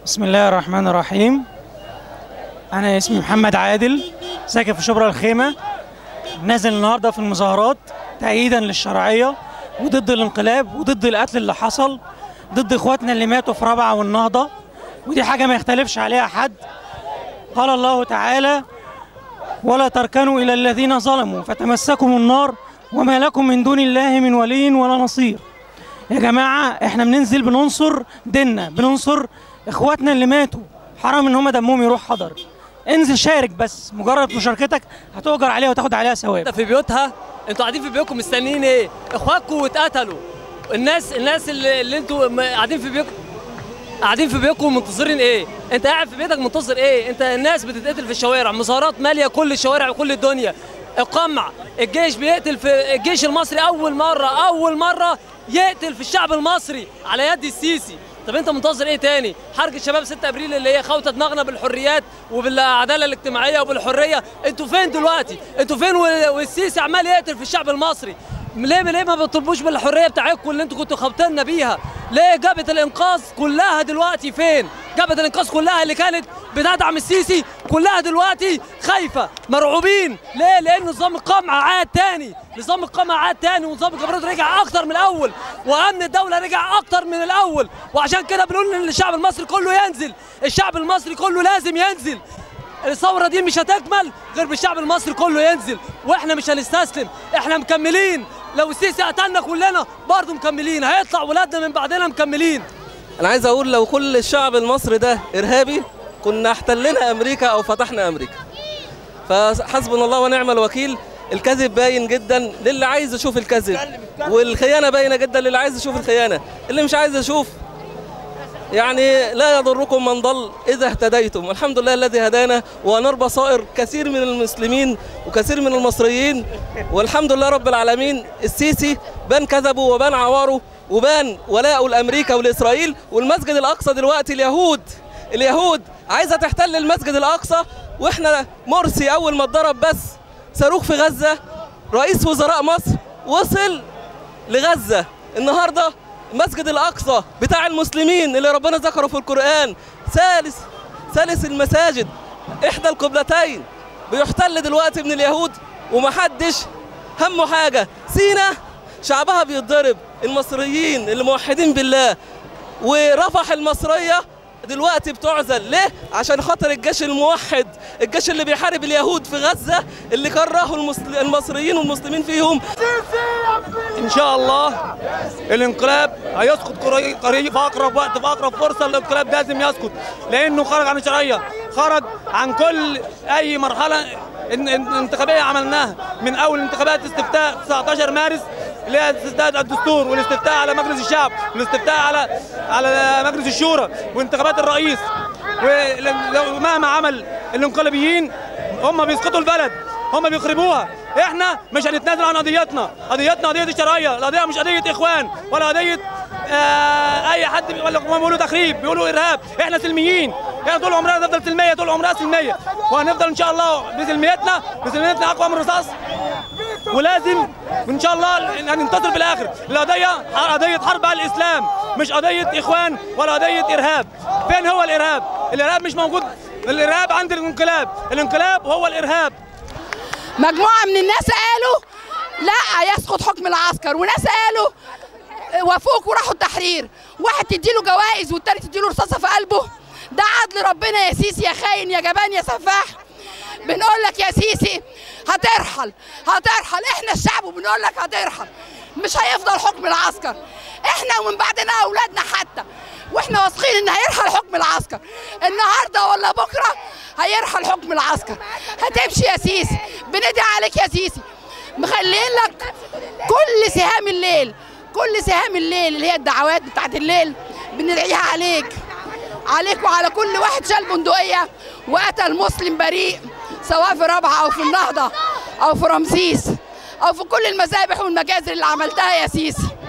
بسم الله الرحمن الرحيم أنا اسمي محمد عادل ساكن في شبرا الخيمة نازل النهاردة في المظاهرات تأييدا للشرعية وضد الانقلاب وضد القتل اللي حصل ضد إخواتنا اللي ماتوا في رابعة والنهضة ودي حاجة ما يختلفش عليها حد قال الله تعالى ولا تركنوا إلى الذين ظلموا فتمسكم النار وما لكم من دون الله من ولي ولا نصير يا جماعة احنا بننزل بننصر ديننا بننصر اخواتنا اللي ماتوا حرام ان هم دمهم يروح حضر انزل شارك بس مجرد مشاركتك هتؤجر عليها وتاخد عليها ثواب في بيوتها انتوا قاعدين في بيوتكم مستنيين ايه؟ اخواتكم اتقتلوا الناس الناس اللي, اللي انتوا م- قاعدين في بيوتكم قاعدين في بيوتكم منتظرين ايه؟ انت قاعد في بيتك منتظر ايه؟ انت الناس بتتقتل في الشوارع مظاهرات ماليه كل الشوارع وكل الدنيا القمع الجيش بيقتل في الجيش المصري اول مره اول مره يقتل في الشعب المصري على يد السيسي طب انت منتظر ايه تاني؟ حركه الشباب 6 ابريل اللي هي خوته دماغنا بالحريات وبالعداله الاجتماعيه وبالحريه، انتوا فين دلوقتي؟ انتوا فين وال- والسيسي عمال يقتل في الشعب المصري؟ ليه ليه ما بتطلبوش بالحريه بتاعتكم اللي انتوا كنتوا خابطيننا بيها؟ ليه جبهه الانقاذ كلها دلوقتي فين؟ جبهه الانقاذ كلها اللي كانت بتدعم السيسي كلها دلوقتي خايفه مرعوبين، ليه؟ لان نظام القمع عاد تاني، نظام القمع عاد تاني ونظام الجبروت رجع اكتر من الاول، وامن الدوله رجع اكتر من الاول، وعشان كده بنقول ان الشعب المصري كله ينزل، الشعب المصري كله لازم ينزل، الثوره دي مش هتكمل غير بالشعب المصري كله ينزل واحنا مش هنستسلم احنا مكملين لو السيسي قتلنا كلنا برضه مكملين هيطلع ولادنا من بعدنا مكملين انا عايز اقول لو كل الشعب المصري ده ارهابي كنا احتلنا امريكا او فتحنا امريكا فحسبنا الله ونعم الوكيل الكذب باين جدا للي عايز يشوف الكذب والخيانه باينه جدا للي عايز يشوف الخيانه اللي مش عايز يشوف يعني لا يضركم من ضل اذا اهتديتم الحمد لله الذي هدانا ونار بصائر كثير من المسلمين وكثير من المصريين والحمد لله رب العالمين السيسي بان كذبه وبان عواره وبان ولاءه لامريكا ولاسرائيل والمسجد الاقصى دلوقتي اليهود اليهود عايزه تحتل المسجد الاقصى واحنا مرسي اول ما اتضرب بس صاروخ في غزه رئيس وزراء مصر وصل لغزة النهاردة المسجد الأقصى بتاع المسلمين اللي ربنا ذكره في القرآن ثالث ثالث المساجد إحدى القبلتين بيحتل دلوقتي من اليهود ومحدش همه حاجة سينا شعبها بيتضرب المصريين اللي موحدين بالله ورفح المصرية دلوقتي بتعزل ليه؟ عشان خاطر الجيش الموحد الجيش اللي بيحارب اليهود في غزة اللي كرهوا المسل... المصريين والمسلمين فيهم ان شاء الله الانقلاب هيسقط قري- قريب في اقرب وقت في اقرب فرصه الانقلاب لازم يسقط لانه خرج عن الشرعيه خرج عن كل اي مرحله ان- ان- انتخابيه عملناها من اول انتخابات استفتاء 19 مارس اللي هي استفتاء الدستور والاستفتاء على مجلس الشعب والاستفتاء على على مجلس الشورى وانتخابات الرئيس ول- ومهما عمل الانقلابيين هم بيسقطوا البلد هم بيخربوها احنا مش هنتنازل عن قضيتنا قضيتنا قضيه الشرعيه القضيه مش قضيه اخوان ولا قضيه آه اي حد بي- ولا هم بيقولوا تخريب بيقولوا ارهاب احنا سلميين احنا طول عمرنا نفضل سلميه طول عمرنا سلميه وهنفضل ان شاء الله بسلميتنا بسلميتنا اقوى من الرصاص ولازم ان شاء الله هننتصر في الاخر القضيه قضيه حرب على الاسلام مش قضيه اخوان ولا قضيه ارهاب فين هو الارهاب الارهاب مش موجود الارهاب عند الانقلاب الانقلاب هو الارهاب مجموعة من الناس قالوا لا يسقط حكم العسكر وناس قالوا وافوك وراحوا التحرير واحد تديله جوائز والتاني تديله رصاصة في قلبه ده عدل ربنا يا سيسي يا خاين يا جبان يا سفاح بنقول لك يا سيسي هترحل هترحل احنا الشعب وبنقول لك هترحل مش هيفضل حكم العسكر احنا ومن بعدنا اولادنا حتى واحنا واثقين ان هيرحل حكم العسكر النهارده ولا بكره هيرحل حكم العسكر هتمشي يا سيسي بندعي عليك يا سيسي مخلين لك كل سهام الليل كل سهام الليل اللي هي الدعوات بتاعت الليل بندعيها عليك عليك وعلى كل واحد شال بندقية وقتل مسلم بريء سواء في رابعة أو في النهضة أو في رمسيس أو في كل المذابح والمجازر اللي عملتها يا سيسي